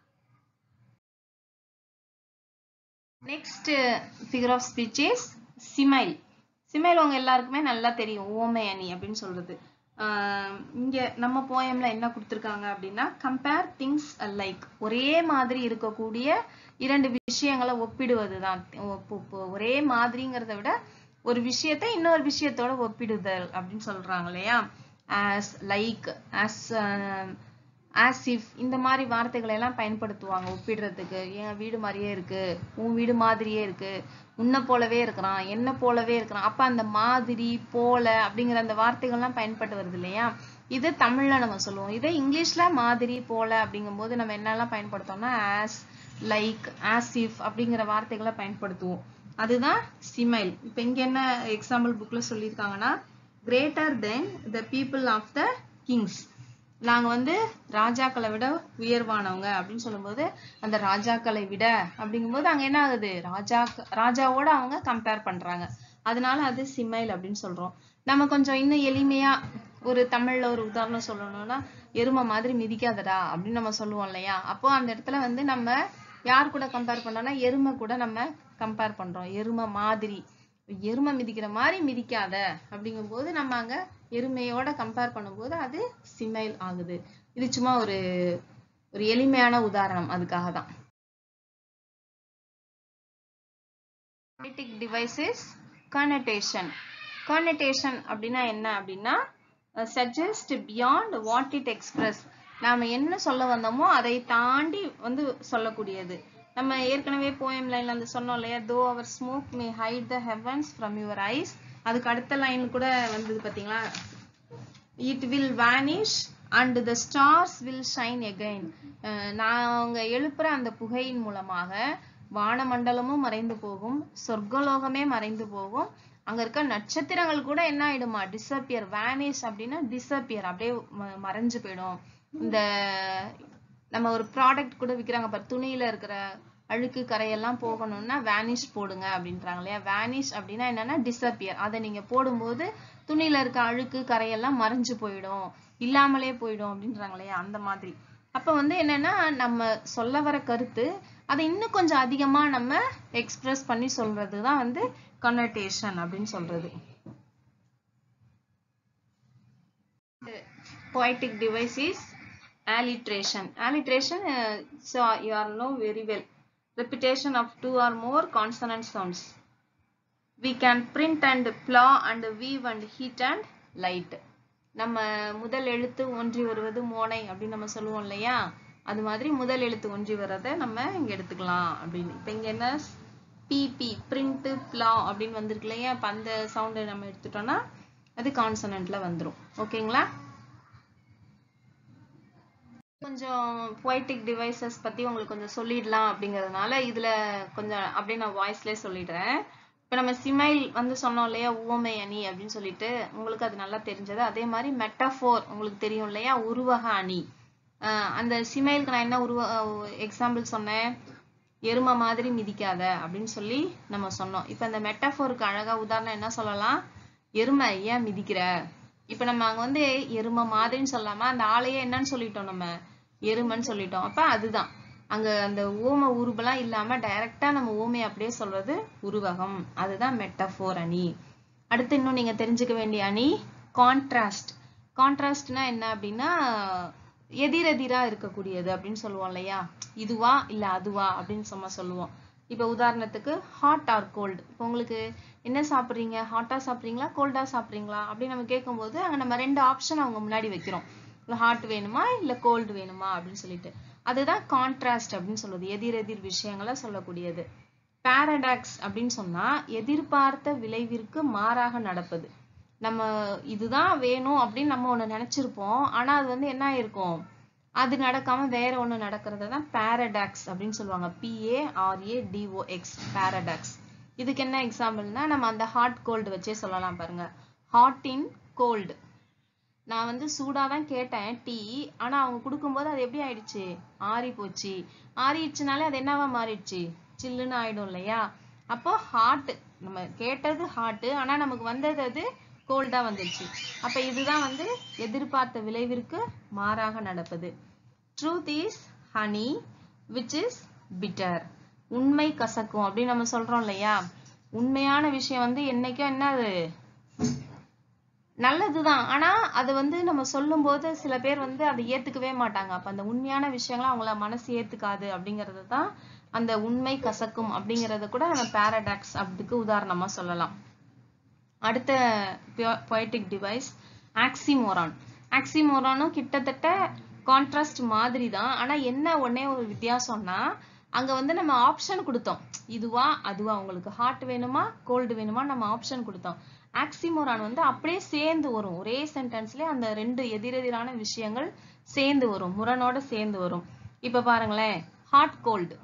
next figure of speech is simile simile உங்க எல்லாருக்குமே நல்லா தெரியும் ஓமை அணி அப்படின்னு சொல்றது ஆஹ் இங்க நம்ம போயம்ல என்ன கொடுத்துருக்காங்க அப்படின்னா கம்பேர் திங்ஸ் லைக் ஒரே மாதிரி இருக்கக்கூடிய இரண்டு விஷயங்களை ஒப்பிடுவதுதான் ஒப்பு- ஒப்பு- ஒரே மாதிரிங்கிறத விட ஒரு விஷயத்தை இன்னொரு விஷயத்தோட ஒப்பிடுதல் அப்படின்னு சொல்றாங்க இல்லையா as like as as if இந்த மாதிரி வார்த்தைகளை எல்லாம் பயன்படுத்துவாங்க ஒப்பிடுறதுக்கு என் வீடு மாதிரியே இருக்கு உன் வீடு மாதிரியே இருக்கு உன்னை போலவே இருக்கிறான் என்ன போலவே இருக்கிறான் அப்ப அந்த மாதிரி போல அப்படிங்கிற அந்த வார்த்தைகள்லாம் பயன்பட்டு வருது இல்லையா இது தமிழ்ல நம்ம சொல்லுவோம் இதே இங்கிலீஷ்ல மாதிரி போல அப்படிங்கும்போது நம்ம என்னெல்லாம் பயன்படுத்தோம்னா ஆஸ் லைக் ஆஸ் இஃப் அப்படிங்கிற வார்த்தைகளை பயன்படுத்துவோம் அதுதான் சிமைல் இப்ப இங்க என்ன எக்ஸாம்பிள் புக்ல சொல்லியிருக்காங்கன்னா greater than the people of the kings நாங்க வந்து ராஜாக்களை விட உயர்வானவங்க அப்படின்னு சொல்லும்போது அந்த ராஜாக்களை விட அப்படிங்கும்போது அங்க என்ன ஆகுது ராஜா ராஜாவோட அவங்க கம்பேர் பண்றாங்க அதனால அது சிமைல் அப்படின்னு சொல்றோம் நம்ம கொஞ்சம் இன்னும் எளிமையா ஒரு தமிழ்ல ஒரு உதாரணம் சொல்லணும்னா எருமை மாதிரி மிதிக்காதடா அப்படின்னு நம்ம சொல்லுவோம் இல்லையா அப்போ அந்த இடத்துல வந்து நம்ம யார் கூட கம்பேர் பண்ணோம்னா எருமை கூட நம்ம கம்பேர் பண்றோம் எருமை மாதிரி எருமை மிதிக்கிற மாதிரி மிதிக்காத அப்படிங்கும்போது நம்ம அங்க எருமையோட கம்பேர் பண்ணும்போது அது சிமைல் ஆகுது இது சும்மா ஒரு ஒரு எளிமையான உதாரணம் அதுக்காக தான் Poetic device is connotation. Connotation அப்படின்னா என்ன அப்படின்னா uh, suggest beyond what it express. நாம என்ன சொல்ல வந்தோமோ அதை தாண்டி வந்து சொல்லக்கூடியது நம்ம ஏற்கனவே போயம் லைன்ல வந்து சொன்னோம் இல்லையா though our smoke may hide the heavens from your eyes அதுக்கு அடுத்த லைன் கூட வந்தது பாத்தீங்களா it will vanish and the stars will shine again நாங்க எழுப்புற அந்த புகையின் மூலமாக வானமண்டலமும் மறைந்து போகும் சொர்க்கலோகமே மறைந்து போகும் அங்க இருக்க நட்சத்திரங்கள் கூட என்ன ஆயிடுமா டிசப்பியர் வேனிஷ் அப்படின்னா டிசப்பியர் அப்படியே ம- மறைஞ்சு போயிடும் இந்த நம்ம ஒரு ப்ராடக்ட் கூட விக்கிறாங்க பாரு துணியில இருக்கிற அழுக்கு கரையெல்லாம் போகணும்னா வேனிஷ் போடுங்க அப்படின்றாங்க இல்லையா வேனிஷ் அப்படின்னா என்னன்னா டிசப்பியர் அதை நீங்க போடும்போது துணியில இருக்க அழுக்கு கரையெல்லாம் மறைஞ்சு போயிடும் இல்லாமலே போயிடும் அப்படின்றாங்க இல்லையா அந்த மாதிரி அப்ப வந்து என்னன்னா நம்ம சொல்ல வர கருத்து அதை இன்னும் கொஞ்சம் அதிகமா நம்ம எக்ஸ்பிரஸ் பண்ணி சொல்றது தான் வந்து கன்னோட்டேஷன் அப்படின்னு சொல்றது poetic device is alliteration alliteration uh, so you are know very well repetition of two or more consonant sounds we can print and plow and weave and heat and light நம்ம முதல் எழுத்து ஒன்றி வருவது மோனை அப்படின்னு நம்ம சொல்லுவோம் இல்லையா அது மாதிரி முதல் எழுத்து ஒன்றி வர்றதை நம்ம இங்க எடுத்துக்கலாம் அப்படின்னு இப்ப இங்க என்ன பிபி பிரிண்ட் பிளா அப்படின்னு வந்திருக்கு இல்லையா இப்ப அந்த சவுண்டை நம்ம எடுத்துட்டோம்னா அது கான்சனன்ட்ல வந்துரும் ஓகேங்களா கொஞ்சம் poetic டிவைசஸ் பத்தி உங்களுக்கு கொஞ்சம் சொல்லிடலாம் அப்படிங்கறதுனால இதுல கொஞ்சம் அப்படியே நான் வாய்ஸ்லயே சொல்லிடுறேன் இப்ப நம்ம சிமைல் வந்து சொன்னோம் இல்லையா உவமை அணி அப்படின்னு சொல்லிட்டு உங்களுக்கு அது நல்லா தெரிஞ்சது அதே மாதிரி மெட்டஃபோர் உங்களுக்கு தெரியும் இல்லையா உருவக அணி ஆஹ் அந்த சிமைலுக்கு நான் என்ன உருவ எக்ஸாம்பிள் சொன்னேன் எருமை மாதிரி மிதிக்காத அப்படின்னு சொல்லி நம்ம சொன்னோம் இப்ப இந்த மெட்டஃபோருக்கு அழகா உதாரணம் என்ன சொல்லலாம் எருமை ஏன் மிதிக்கிற இப்ப நம்ம அங்க வந்து எருமை மாதிரின்னு சொல்லாம அந்த ஆளையே என்னன்னு சொல்லிட்டோம் நம்ம எருமைன்னு சொல்லிட்டோம் அப்ப அதுதான் அங்க அந்த ஓம உருபெல்லாம் இல்லாம டைரக்டா நம்ம ஓமையை அப்படியே சொல்றது உருவகம் அதுதான் மெட்டஃபோர் அணி அடுத்து இன்னும் நீங்க தெரிஞ்சுக்க வேண்டிய அணி கான்ட்ராஸ்ட் கான்ட்ராஸ்ட்னா என்ன அப்படின்னா எதிரெதிரா இருக்கக்கூடியது அப்படின்னு சொல்லுவோம் இல்லையா இதுவா இல்ல அதுவா அப்படின்னு சும்மா சொல்லுவோம் இப்ப உதாரணத்துக்கு ஹாட் ஆர் கோல்டு இப்போ உங்களுக்கு என்ன சாப்பிடுறீங்க ஹாட்டா சாப்பிடுறீங்களா கோல்டா சாப்பிடுறீங்களா அப்படின்னு நம்ம கேட்கும்போது அங்க நம்ம ரெண்டு ஆப்ஷன் அவங்க முன்னாடி வைக்கிறோம் இல்ல ஹாட் வேணுமா இல்ல கோல்டு வேணுமா அப்படின்னு சொல்லிட்டு அதுதான் கான்ட்ராஸ்ட் அப்படின்னு சொல்லுது எதிரெதிர் விஷயங்களை சொல்லக்கூடியது பாரடாக்ஸ் அப்படின்னு சொன்னா எதிர்பார்த்த விளைவிற்கு மாறாக நடப்பது நம்ம இதுதான் வேணும் அப்படின்னு நம்ம ஒண்ணு நினைச்சிருப்போம் ஆனா அது வந்து என்ன ஆயிருக்கும் அது நடக்காம வேற ஒண்ணு நடக்கிறத தான் பாரடாக்ஸ் அப்படின்னு சொல்லுவாங்க பிஏஆர்ஏ டிஓஎக்ஸ் பாரடாக்ஸ் இதுக்கு என்ன எக்ஸாம்பிள்னா நம்ம அந்த ஹாட் கோல்டு வச்சே சொல்லலாம் பாருங்க ஹாட் இன் கோல்டு நான் வந்து சூடா தான் கேட்டேன் டீ ஆனா அவங்க கொடுக்கும்போது அது எப்படி ஆயிடுச்சு ஆறி போச்சு ஆறிடுச்சுனாலே அது என்னவா மாறிடுச்சு சில்லுன்னு ஆயிடும் இல்லையா அப்போ ஹாட் நம்ம கேட்டது ஹாட் ஆனா நமக்கு வந்தது அது கோல்டா வந்துருச்சு அப்ப இதுதான் வந்து எதிர்பார்த்த விளைவிற்கு மாறாக நடப்பது truth is honey which is bitter உண்மை கசக்கும் அப்படின்னு நம்ம சொல்றோம் இல்லையா உண்மையான விஷயம் வந்து என்னைக்கும் என்னது நல்லதுதான் ஆனா அது வந்து நம்ம சொல்லும்போது சில பேர் வந்து அதை ஏத்துக்கவே மாட்டாங்க அப்ப அந்த உண்மையான விஷயங்களை அவங்கள மனசு ஏத்துக்காது அப்படிங்கிறது தான் அந்த உண்மை கசக்கும் அப்படிங்கறத கூட நம்ம பாராடாக்ஸ் அதுக்கு உதாரணமா சொல்லலாம் அடுத்த பொயட்டிக் டிவைஸ் ஆக்சிமோரான் ஆக்சிமோரானும் கிட்டத்தட்ட கான்ட்ராஸ்ட் மாதிரி தான் ஆனா என்ன ஒண்ணே ஒரு வித்தியாசம்னா அங்க வந்து நம்ம ஆப்ஷன் கொடுத்தோம் இதுவா அதுவா உங்களுக்கு ஹாட் வேணுமா கோல்டு வேணுமா நம்ம ஆப்ஷன் கொடுத்தோம் ஆக்சிமோரான் வந்து அப்படியே சேர்ந்து வரும் ஒரே சென்டென்ஸ்ல அந்த ரெண்டு எதிரெதிரான விஷயங்கள் சேர்ந்து வரும் முரணோட சேர்ந்து வரும் இப்ப பாருங்களேன் ஹாட் கோல்டு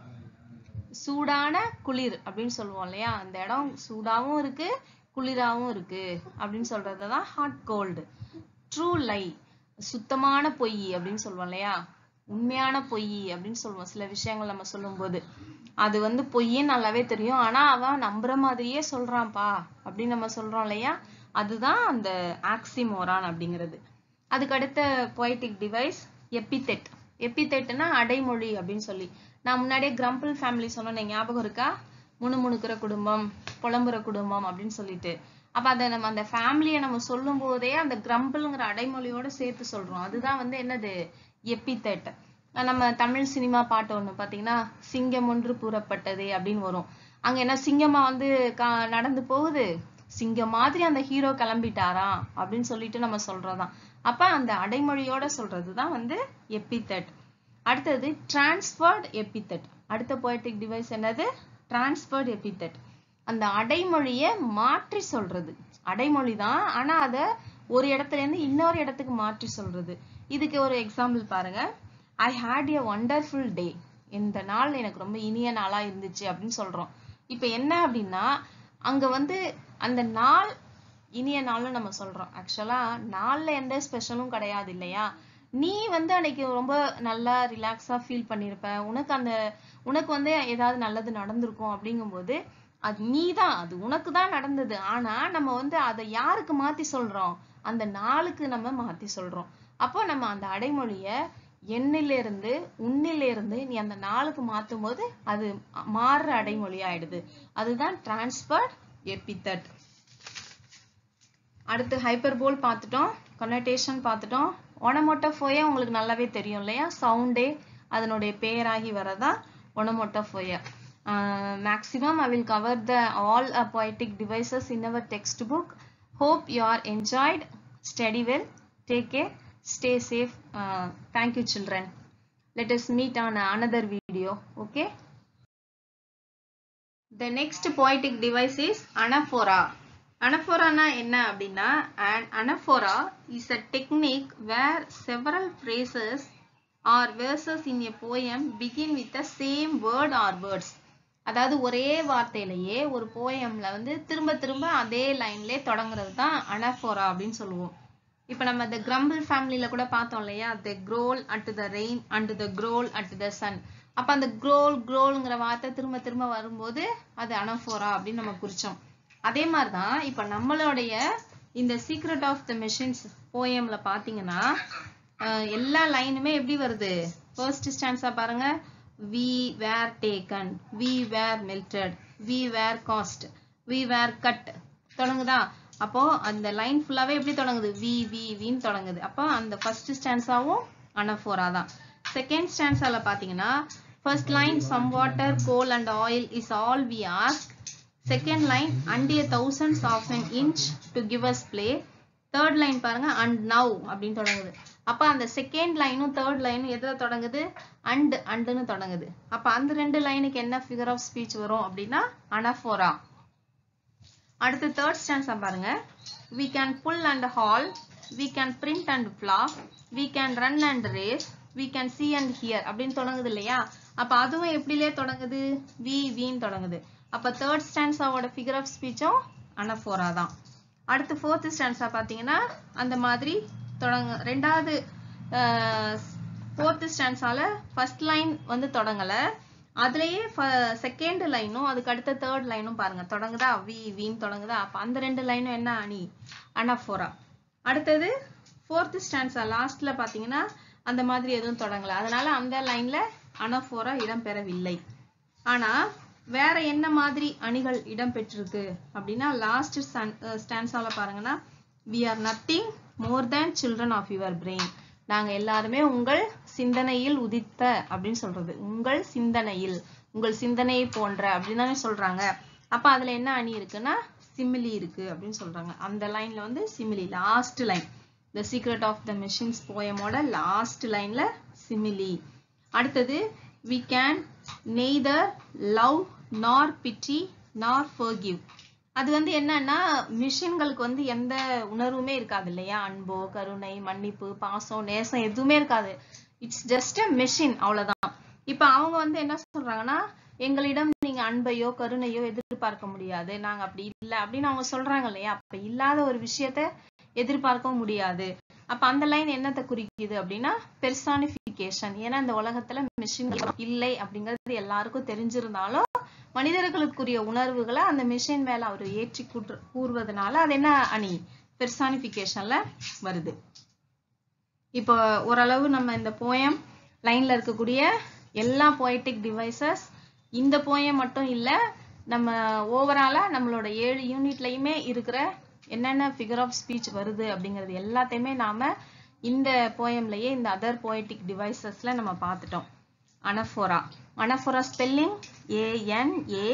சூடான குளிர் அப்படின்னு சொல்லுவோம் இல்லையா அந்த இடம் சூடாவும் இருக்கு குளிராவும் இருக்கு அப்படின்னு சொல்றதுதான் ஹாட் கோல்டு ட்ரூ லை சுத்தமான பொய் அப்படின்னு சொல்லுவோம் இல்லையா உண்மையான பொய் அப்படின்னு சொல்லுவோம் சில விஷயங்கள் நம்ம சொல்லும்போது அது வந்து பொய்ன்னு நல்லாவே தெரியும் ஆனா அவன் நம்புற மாதிரியே சொல்றான்ப்பா அப்படின்னு நம்ம சொல்றோம் இல்லையா அதுதான் அந்த ஆக்சிமோரான் அப்படிங்கிறது அதுக்கு அடுத்த பொய்டிக் டிவைஸ் எபிதெட் எபிதெட்னா அடைமொழி அப்படின்னு சொல்லி நான் முன்னாடியே கிரம்பிள் ஃபேமிலி சொன்னேன் ஞாபகம் இருக்கா முணுமுணுக்கிற குடும்பம் புலம்புற குடும்பம் அப்படின்னு சொல்லிட்டு அப்ப அதை நம்ம அந்த ஃபேமிலியை நம்ம சொல்லும் போதே அந்த கிரம்பிள்ங்கிற அடைமொழியோட சேர்த்து சொல்றோம் அதுதான் வந்து என்னது எபிதெட் நம்ம தமிழ் சினிமா பாட்டு ஒண்ணு பாத்தீங்கன்னா சிங்கம் ஒன்று கூறப்பட்டது அப்படின்னு வரும் அங்க என்ன சிங்கமா வந்து கா- நடந்து போகுது சிங்கம் மாதிரி அந்த ஹீரோ கிளம்பிட்டாராம் அப்படின்னு சொல்லிட்டு நம்ம சொல்றதாம் அப்ப அந்த அடைமொழியோட சொல்றதுதான் வந்து எபிதெட் அடுத்தது டிரான்ஸ்ஃபர்ட் எபிதெட் அடுத்த poetic டிவைஸ் என்னது டிரான்ஸ்ஃபர்ட் எபிதெட் அந்த அடைமொழியை மாற்றி சொல்றது அடைமொழி தான் ஆனா அத ஒரு இடத்துல இருந்து இன்னொரு இடத்துக்கு மாற்றி சொல்றது இதுக்கு ஒரு எக்ஸாம்பிள் பாருங்க ஐ ஹேட் எ ஒண்டர்ஃபுல் டே இந்த நாள் எனக்கு ரொம்ப இனிய நாளா இருந்துச்சு அப்படின்னு சொல்றோம் இப்ப என்ன அப்படின்னா அங்க வந்து அந்த நாள் இனிய நாள்னு நம்ம சொல்றோம் ஆக்சுவலா நாள்ல எந்த ஸ்பெஷலும் கிடையாது இல்லையா நீ வந்து அன்னைக்கு ரொம்ப நல்லா ரிலாக்ஸா ஃபீல் பண்ணிருப்ப உனக்கு அந்த உனக்கு வந்து ஏதாவது நல்லது நடந்திருக்கும் அப்படிங்கும்போது அது நீ தான் அது உனக்கு தான் நடந்தது ஆனா நம்ம வந்து அதை யாருக்கு மாத்தி சொல்றோம் அந்த நாளுக்கு நம்ம மாத்தி சொல்றோம் அப்போ நம்ம அந்த அடைமொழிய எண்ணிலிருந்து உன்னிலிருந்து நீ அந்த நாளுக்கு மாத்தும் போது அது மாறுற அடைமொழி ஆயிடுது அதுதான் டிரான்ஸ்பர்ட் எபித்தட் அடுத்து ஹைப்பர்போல் பார்த்துட்டோம் கனோட்டேஷன் பார்த்துட்டோம் ஒனமோட்டோஃபோயா உங்களுக்கு நல்லாவே தெரியும் இல்லையா சவுண்டே அதனுடைய பெயராகி வரதா ஒனமோட்டோஃபோயா maximum I will cover the all poetic devices in our textbook hope you are enjoyed study well take care stay safe uh, thank you children let us meet on another video okay the next poetic device is anaphora anaphora என்ன அப்படின்னா an anaphora is a technique where several phrases or verses in a poem begin with the same word or words அதாவது ஒரே வார்த்தையிலேயே ஒரு போயம்ல வந்து திரும்ப திரும்ப அதே லைன்லயே தொடங்குறது தான் அனஃபோரா அப்படின்னு சொல்லுவோம் இப்ப நம்ம இந்த கிரம்பிள் ஃபேமிலியில கூட பார்த்தோம் இல்லையா the crawl at the rain and the crawl at the sun அப்ப அந்த க்ரோல் க்ரோல்ங்கிற வார்த்தை திரும்ப திரும்ப வரும்போது அது அனஃபோரா அப்படின்னு நம்ம குறிச்சோம் அதே மாதிரிதான் இப்ப நம்மளுடைய இந்த சீக்ரெட் ஆஃப் த மெஷின்ஸ் போயம்ல பாத்தீங்கன்னா அஹ் எல்லா லைனுமே எப்படி வருது ஃபர்ஸ்ட் ஸ்டான்ஸா பாருங்க we were taken we were melted we were cost we were cut தொடங்குதா அப்போ அந்த லைன் ஃபுல்லாவே எப்படி தொடங்குது வி வி வின்னு தொடங்குது அப்போ அந்த ஃபர்ஸ்ட் ஸ்டான்ஸாவும் அனஃபோரா தான் செகண்ட் ஸ்டான்ஸால பாத்தீங்கன்னா first line some water coal and oil is all we ask second line and a thousands of an inch to give us play third line பாருங்க அண்ட் நவ் அப்படின்னு தொடங்குது அப்ப அந்த செகண்ட் லைனும் தேர்ட் லைனும் எதுல தொடங்குது அண்ட் அண்டுன்னு தொடங்குது அப்ப அந்த ரெண்டு லைனுக்கு என்ன ஃபிகர் ஆஃப் ஸ்பீச் வரும் அப்படின்னா அனஃபோரா அடுத்து தேர்ட் ஸ்டான்ஸா பாருங்க we can pull and haul we can print and flop we can run and race we can see and hear அப்படின்னு தொடங்குது இல்லையா அப்ப அதுவும் எப்படிலே தொடங்குது வி வின்னு தொடங்குது அப்ப தேர்ட் ஸ்டான்ஸாவோட ஃபிகர் ஆஃப் ஸ்பீச்சும் அனஃபோரா தான் அடுத்து ஃபோர்த் ஸ்டான்ஸா பார்த்தீங்கன்னா அந்த மாதிரி தொடங்க ரெண்டாவது ஃபோர்த் ஸ்டான்ஸால ஃபர்ஸ்ட் லைன் வந்து தொடங்கல அதுலயே செகண்ட் லைனும் அதுக்கு அடுத்த தேர்ட் லைனும் பாருங்க தொடங்குதா வி வின்னு தொடங்குதா அப்ப அந்த ரெண்டு லைனும் என்ன அணி அனஃபோரா அடுத்தது ஃபோர்த் ஸ்டான்ஸா லாஸ்ட்ல பாத்தீங்கன்னா அந்த மாதிரி எதுவும் தொடங்கல அதனால அந்த லைன்ல அனஃபோரா இடம் பெறவில்லை ஆனா வேற என்ன மாதிரி அணிகள் இடம் பெற்றிருக்கு அப்படின்னா லாஸ்ட் ஸ்டான்ஸால பாருங்கன்னா we are nothing more than children of your brain நாங்க எல்லாருமே உங்கள் சிந்தனையில் உதித்த அப்படின்னு சொல்றது உங்கள் சிந்தனையில் உங்கள் சிந்தனையை போன்ற அப்படின்னு தானே சொல்றாங்க அப்ப அதுல என்ன அணி இருக்குன்னா சிமிலி இருக்கு அப்படின்னு சொல்றாங்க அந்த லைன்ல வந்து simile last line the secret of the machines போயமோட லாஸ்ட் லைன்ல சிமிலி அடுத்தது we can neither love nor pity nor forgive அது வந்து என்னன்னா மிஷின்களுக்கு வந்து எந்த உணர்வுமே இருக்காது இல்லையா அன்போ கருணை மன்னிப்பு பாசம் நேசம் எதுவுமே இருக்காது இட்ஸ் ஜஸ்ட் அ மெஷின் அவ்வளவுதான் இப்ப அவங்க வந்து என்ன சொல்றாங்கன்னா எங்களிடம் நீங்க அன்பையோ கருணையோ எதிர்பார்க்க முடியாது நாங்க அப்படி இல்லை அப்படின்னு அவங்க சொல்றாங்க இல்லையா அப்ப இல்லாத ஒரு விஷயத்த எதிர்பார்க்கவும் முடியாது அப்ப அந்த லைன் என்னத்தை குறிக்குது அப்படின்னா பெர்சானிபிகேஷன் ஏன்னா இந்த உலகத்துல மிஷின் இல்லை அப்படிங்கிறது எல்லாருக்கும் தெரிஞ்சிருந்தாலும் மனிதர்களுக்குரிய உணர்வுகளை அந்த மிஷின் மேல அவர் ஏற்றி கூற்று கூறுவதனால அது என்ன அணி பெர்சானிபிகேஷன்ல வருது இப்போ ஓரளவு நம்ம இந்த போயம் லைன்ல இருக்கக்கூடிய எல்லா போயட்டிக் டிவைசஸ் இந்த போயம் மட்டும் இல்ல நம்ம ஓவராலா நம்மளோட ஏழு யூனிட்லயுமே இருக்கிற என்னென்ன ஃபிகர் ஆஃப் ஸ்பீச் வருது அப்படிங்கிறது எல்லாத்தையுமே நாம இந்த போயம்லயே இந்த அதர் போயட்டிக் டிவைசஸ்ல நம்ம பார்த்துட்டோம் anaphora anaphora spelling A N A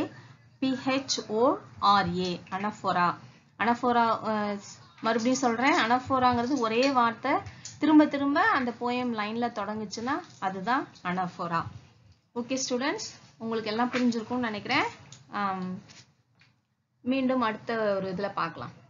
P H O R A anaphora anaphora மறுபடியும் சொல்றேன் அனஃபோராங்கிறது ஒரே வார்த்தை திரும்ப திரும்ப அந்த போயம் லைன்ல தொடங்குச்சுன்னா அதுதான் அனஃபோரா ஓகே ஸ்டூடெண்ட்ஸ் உங்களுக்கு எல்லாம் புரிஞ்சிருக்கும்னு நினைக்கிறேன் மீண்டும் அடுத்த ஒரு இதுல பார்க்கலாம்